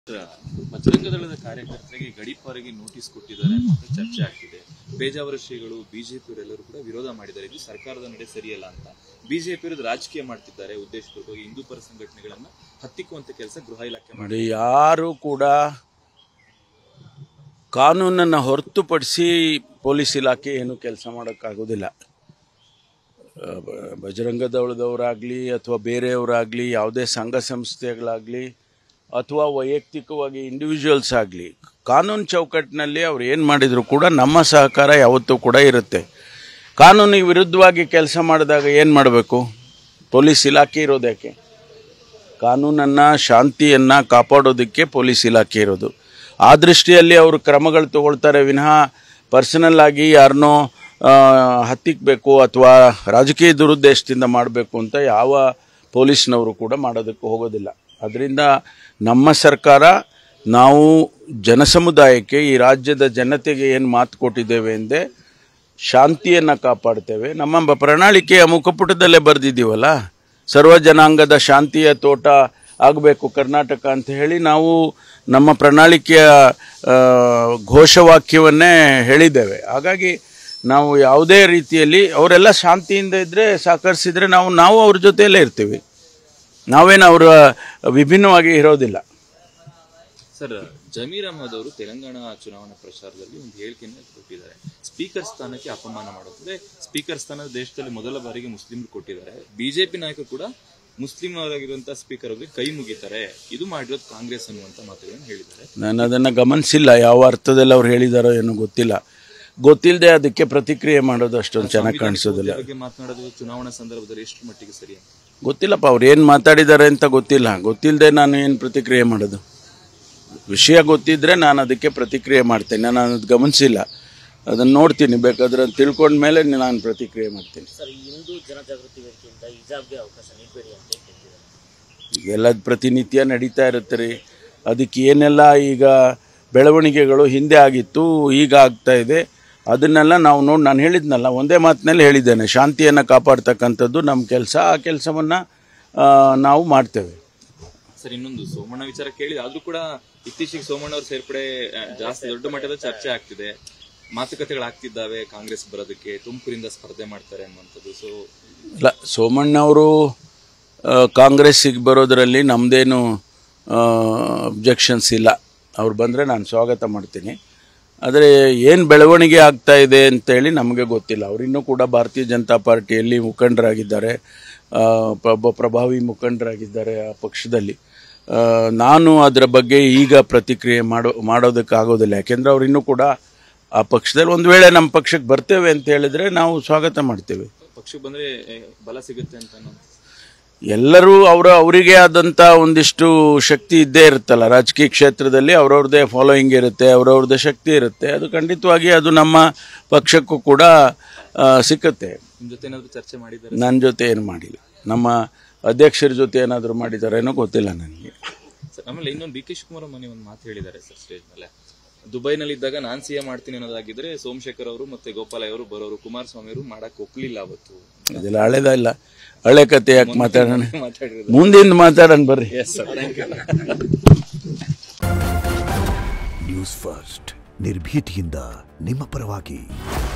ಬಜರಂಗ ದಳದ ಕಾರ್ಯಕರ್ತರಿಗೆ ಗಡೀಪಾರಿಗೆ ನೋಟಿಸ್ ಕೊಟ್ಟಿದ್ದಾರೆ ಅಂತ ಚರ್ಚೆ ಆಗ್ತಿದೆ ಪೇಜಾವರ ಶ್ರೀಗಳು ಬಿಜೆಪಿಯವರೆಲ್ಲರೂ ಕೂಡ ವಿರೋಧ ಮಾಡಿದ್ದಾರೆ ಇದು ಸರ್ಕಾರದ ನಡೆ ಸರಿಯಲ್ಲ ಅಂತ ಬಿಜೆಪಿಯವರು ರಾಜಕೀಯ ಮಾಡ್ತಿದ್ದಾರೆ ಉದ್ದೇಶಪೂರ್ವಕವಾಗಿ ಹಿಂದೂ ಪರ ಸಂಘಟನೆಗಳನ್ನ ಹತ್ತಿಕ್ಕುವಂತ ಕೆಲಸ ಗೃಹ ಇಲಾಖೆ ಮಾಡಿ ನೋಡಿ ಯಾರು ಕೂಡ ಕಾನೂನನ್ನು ಹೊರತುಪಡಿಸಿ ಪೊಲೀಸ್ ಇಲಾಖೆ ಏನು ಕೆಲಸ ಮಾಡೋಕ್ಕಾಗೋದಿಲ್ಲ ಆ, ಬ- ಬಜರಂಗ ದಳದವರಾಗಲಿ ಅಥವಾ ಬೇರೆಯವರಾಗಲಿ ಯಾವುದೇ ಸಂಘ ಸಂಸ್ಥೆಗಳಾಗಲಿ ಅಥವಾ ವೈಯಕ್ತಿಕವಾಗಿ ಇಂಡಿವಿಜುವಲ್ಸ್ ಆಗಲಿ ಕಾನೂನು ಚೌಕಟ್ಟಿನಲ್ಲಿ ಅವ್ರು ಏನು ಮಾಡಿದರೂ ಕೂಡ ನಮ್ಮ ಸಹಕಾರ ಯಾವತ್ತೂ ಕೂಡ ಇರುತ್ತೆ ಕಾನೂನಿಗೆ ವಿರುದ್ಧವಾಗಿ ಕೆಲಸ ಮಾಡಿದಾಗ ಏನು ಮಾಡಬೇಕು ಪೊಲೀಸ್ ಇಲಾಖೆ ಇರೋದ್ಯಾಕೆ ಕಾನೂನನ್ನು ಶಾಂತಿಯನ್ನು ಕಾಪಾಡೋದಕ್ಕೆ ಪೊಲೀಸ್ ಇಲಾಖೆ ಇರೋದು ಆ ದೃಷ್ಟಿಯಲ್ಲಿ ಅವರು ಕ್ರಮಗಳು ತಗೊಳ್ತಾರೆ ವಿನಃ ಪರ್ಸನಲ್ ಆಗಿ ಯಾರನ್ನೋ ಹತ್ತಿಕ್ಕಬೇಕು ಅಥವಾ ರಾಜಕೀಯ ದುರುದ್ದೇಶದಿಂದ ಮಾಡಬೇಕು ಅಂತ ಯಾವ ಪೊಲೀಸ್ನವರು ಕೂಡ ಮಾಡೋದಕ್ಕೆ ಹೋಗೋದಿಲ್ಲ ಅದರಿಂದ ನಮ್ಮ ಸರ್ಕಾರ ನಾವು ಜನಸಮುದಾಯಕ್ಕೆ ಈ ರಾಜ್ಯದ ಜನತೆಗೆ ಏನು ಮಾತು ಕೊಟ್ಟಿದ್ದೇವೆ ಎಂದೇ ಶಾಂತಿಯನ್ನು ಕಾಪಾಡ್ತೇವೆ ನಮ್ಮ ಬ- ಪ್ರಣಾಳಿಕೆಯ ಮುಖಪುಟದಲ್ಲೇ ಬರೆದಿದ್ದೀವಲ್ಲ ಸರ್ವ ಜನಾಂಗದ ಶಾಂತಿಯ ತೋಟ ಆಗಬೇಕು ಕರ್ನಾಟಕ ಅಂತ ಹೇಳಿ ನಾವು ನಮ್ಮ ಪ್ರಣಾಳಿಕೆಯ ಆ, ಘೋಷವಾಕ್ಯವನ್ನೇ ಹೇಳಿದ್ದೇವೆ ಹಾಗಾಗಿ ನಾವು ಯಾವುದೇ ರೀತಿಯಲ್ಲಿ ಅವರೆಲ್ಲ ಶಾಂತಿಯಿಂದ ಇದ್ದರೆ ಸಹಕರಿಸಿದರೆ ನಾವು ನಾವು ಅವ್ರ ಜೊತೆಯಲ್ಲೇ ಇರ್ತೀವಿ ನಾವೇನು ಅವರ ವಿಭಿನ್ನವಾಗಿ ಇರೋದಿಲ್ಲ ಸರ್ ಜಮೀರ್ ಅಹಮದ್ ಅವರು ತೆಲಂಗಾಣ ಚುನಾವಣಾ ಪ್ರಚಾರದಲ್ಲಿ ಒಂದು ಹೇಳಿಕೆಯನ್ನು ಕೊಟ್ಟಿದ್ದಾರೆ ಸ್ಪೀಕರ್ ಸ್ಥಾನಕ್ಕೆ ಅಪಮಾನ ಮಾಡೋದ್ರೆ ಸ್ಪೀಕರ್ ಸ್ಥಾನ ದೇಶದಲ್ಲಿ ಮೊದಲ ಬಾರಿಗೆ ಮುಸ್ಲಿಮರು ಕೊಟ್ಟಿದ್ದಾರೆ ಬಿಜೆಪಿ ನಾಯಕರು ಕೂಡ ಮುಸ್ಲಿಂ ಅವರಾಗಿರುವಂತಹ ಸ್ಪೀಕರ್ ಅವರಿಗೆ ಕೈ ಮುಗಿತಾರೆ ಇದು ಮಾಡಿರೋದು ಕಾಂಗ್ರೆಸ್ ಅನ್ನುವಂತ ಮಾತುಗಳನ್ನು ಹೇಳಿದ್ದಾರೆ ನಾನು ಅದನ್ನು ಗಮನಿಸಿಲ್ಲ ಯಾವ ಅರ್ಥದಲ್ಲಿ ಅವ್ರು ಹೇಳಿದಾರೋ ಏನೋ ಗೊತ್ತಿಲ್ಲ ಗೊತ್ತಿಲ್ಲದೆ ಅದಕ್ಕೆ ಪ್ರತಿಕ್ರಿಯೆ ಮಾಡೋದು ಅಷ್ಟೊಂದು ಚೆನ್ನಾಗಿ ಕಾಣಿಸೋದಿಲ್ಲ ಬಗ್ಗೆ ಮಾತನಾಡೋದು ಚುನಾವಣಾ ಸಂದರ್ಭದಲ್ಲಿ ಎಷ್ಟು ಮಟ್ಟಿಗೆ ಸರಿ ಅಂತ ಗೊತ್ತಿಲ್ಲಪ್ಪ ಅವ್ರು ಏನು ಮಾತಾಡಿದ್ದಾರೆ ಅಂತ ಗೊತ್ತಿಲ್ಲ ಗೊತ್ತಿಲ್ಲದೆ ನಾನು ಏನು ಪ್ರತಿಕ್ರಿಯೆ ಮಾಡೋದು ವಿಷಯ ಗೊತ್ತಿದ್ದರೆ ನಾನು ಅದಕ್ಕೆ ಪ್ರತಿಕ್ರಿಯೆ ಮಾಡ್ತೇನೆ ನಾನು ಅದು ಗಮನಿಸಿಲ್ಲ ಅದನ್ನು ನೋಡ್ತೀನಿ ಬೇಕಾದ್ರೆ ಅದ್ ತಿಳ್ಕೊಂಡ ಮೇಲೆ ನಾನು ಪ್ರತಿಕ್ರಿಯೆ ಮಾಡ್ತೀನಿ ಸರ್ ಈ ಹಿಂದೂ ಜನಜಾಗೃತಿ ವೇದಿಕೆಯಿಂದ ಹಿಜಾಬ್ಗೆ ಅವಕಾಶ ನೀಡಬೇಡಿ ಅಂತ ಹೇಳ್ತಿದ್ದಾರೆ ಇದೆಲ್ಲ ಪ್ರತಿನಿತ್ಯ ನಡೀತಾ ಇರುತ್ತೆ ರೀ ಅದಕ್ಕೆ ಏನೆಲ್ಲ ಈಗ ಬೆಳವಣಿಗೆಗಳು ಹಿಂದೆ ಆಗಿತ್ತು ಈಗ ಆಗ್ತಾ ಇದೆ ಅದನ್ನೆಲ್ಲ ನಾವು ನೋಡಿ ನಾನು ಹೇಳಿದ್ನಲ್ಲ ಒಂದೇ ಮಾತಿನಲ್ಲಿ ಹೇಳಿದ್ದೇನೆ ಶಾಂತಿಯನ್ನು ಕಾಪಾಡ್ತಕ್ಕಂಥದ್ದು ನಮ್ಮ ಕೆಲಸ ಆ ಕೆಲಸವನ್ನು ನಾವು ಮಾಡ್ತೇವೆ ಸರ್ ಇನ್ನೊಂದು ಸೋಮಣ್ಣ ವಿಚಾರ ಕೇಳಿದೆ ಆದ್ರೂ ಕೂಡ ಇತ್ತೀಚೆಗೆ ಸೋಮಣ್ಣ ಅವ್ರ ಸೇರ್ಪಡೆ ಆ, ಜಾಸ್ತಿ ದೊಡ್ಡ ಮಟ್ಟದ ಚರ್ಚೆ ಆಗ್ತಿದೆ ಮಾತುಕತೆಗಳಾಗ್ತಿದ್ದಾವೆ ಕಾಂಗ್ರೆಸ್ ಬರೋದಕ್ಕೆ ತುಮಕೂರಿಂದ ಸ್ಪರ್ಧೆ ಮಾಡ್ತಾರೆ ಅನ್ನುವಂಥದ್ದು ಸೊ ಅಲ್ಲ ಸೋಮಣ್ಣವರು ಆ, ಕಾಂಗ್ರೆಸ್ಸಿಗೆ ಬರೋದರಲ್ಲಿ ನಮ್ಮದೇನು ಅಬ್ಜೆಕ್ಷನ್ಸ್ ಇಲ್ಲ ಅವ್ರು ಬಂದರೆ ನಾನು ಸ್ವಾಗತ ಮಾಡ್ತೀನಿ ಆದರೆ ಏನು ಬೆಳವಣಿಗೆ ಆಗ್ತಾ ಇದೆ ಅಂತೇಳಿ ನಮಗೆ ಗೊತ್ತಿಲ್ಲ ಅವರಿನ್ನೂ ಕೂಡ ಭಾರತೀಯ ಜನತಾ ಪಾರ್ಟಿಯಲ್ಲಿ ಮುಖಂಡರಾಗಿದ್ದಾರೆ ಆ, ಪ್ರಭ ಪ್ರಭಾವಿ ಮುಖಂಡರಾಗಿದ್ದಾರೆ ಆ ಪಕ್ಷದಲ್ಲಿ ಆ, ನಾನು ಅದರ ಬಗ್ಗೆ ಈಗ ಪ್ರತಿಕ್ರಿಯೆ ಮಾಡೋ ಮಾಡೋದಕ್ಕಾಗೋದಿಲ್ಲ ಯಾಕೆಂದರೆ ಅವ್ರು ಇನ್ನೂ ಕೂಡ ಆ ಪಕ್ಷದಲ್ಲಿ ಒಂದು ವೇಳೆ ನಮ್ಮ ಪಕ್ಷಕ್ಕೆ ಬರ್ತೇವೆ ಅಂತ ಹೇಳಿದರೆ ನಾವು ಸ್ವಾಗತ ಮಾಡ್ತೇವೆ ಪಕ್ಷಕ್ಕೆ ಬಂದ್ರೆ ಏ, ಬಲ ಸಿಗುತ್ತೆ ಅಂತ ಅನ್ನೋ ಎಲ್ಲರೂ ಅವರ ಅವರಿಗೆ ಆದಂಥ ಒಂದಿಷ್ಟು ಶಕ್ತಿ ಇದ್ದೇ ಇರುತ್ತಲ್ಲ ರಾಜಕೀಯ ಕ್ಷೇತ್ರದಲ್ಲಿ ಅವ್ರವ್ರದ್ದೇ ಫಾಲೋಯಿಂಗ್ ಇರುತ್ತೆ ಅವ್ರವ್ರದ್ದೇ ಶಕ್ತಿ ಇರುತ್ತೆ ಅದು ಖಂಡಿತವಾಗಿ ಅದು ನಮ್ಮ ಪಕ್ಷಕ್ಕೂ ಕೂಡ ಆ, ಸಿಕ್ಕತ್ತೆ ನಿಮ್ ಜೊತೆ ಏನಾದ್ರು ಚರ್ಚೆ ಮಾಡಿದ್ದಾರೆ ನನ್ನ ಜೊತೆ ಏನು ಮಾಡಿಲ್ಲ ನಮ್ಮ ಅಧ್ಯಕ್ಷರ ಜೊತೆ ಏನಾದರೂ ಮಾಡಿದಾರೇನೋ ಗೊತ್ತಿಲ್ಲ ನನಗೆ ಸರ್ ಆಮೇಲೆ ಇನ್ನೊಂದು ಡಿ ಕೆ ಶಿವಕುಮಾರ್ ಮನೆ ಒಂದು ಮಾತು ಹೇಳಿದ್ದಾರೆ ಸರ್ ಸ್ಟೇಜ್ ಮೇಲೆ ದುಬೈನಲ್ಲಿ ಇದ್ದಾಗ ನಾನ್ ಸಿಎಂ ಮಾಡ್ತೀನಿ ಅನ್ನೋದಾಗಿದ್ರೆ ಸೋಮಶೇಖರ್ ಅವರು ಮತ್ತೆ ಗೋಪಾಲ ಅವರು ಬರೋರು ಕುಮಾರಸ್ವಾಮಿ ಅವರು ಮಾಡಕ್ ಒಪ್ಲಿಲ್ಲ ಅವತ್ತು ಅದೆಲ್ಲ ಹಳೆದ ಇಲ್ಲ ಹಳೆ ಕತೆ ಯಾಕೆ ಮಾತಾಡೋಣ ಮಾತಾಡಿರೋದು ಮುಂದಿಂದ ಮಾತಾಡೋಣ ಬರ್ರಿ yes sir thank you News First ನಿರ್ಭೀತಿಯಿಂದ ನಿಮ್ಮ ಪರವಾಗಿ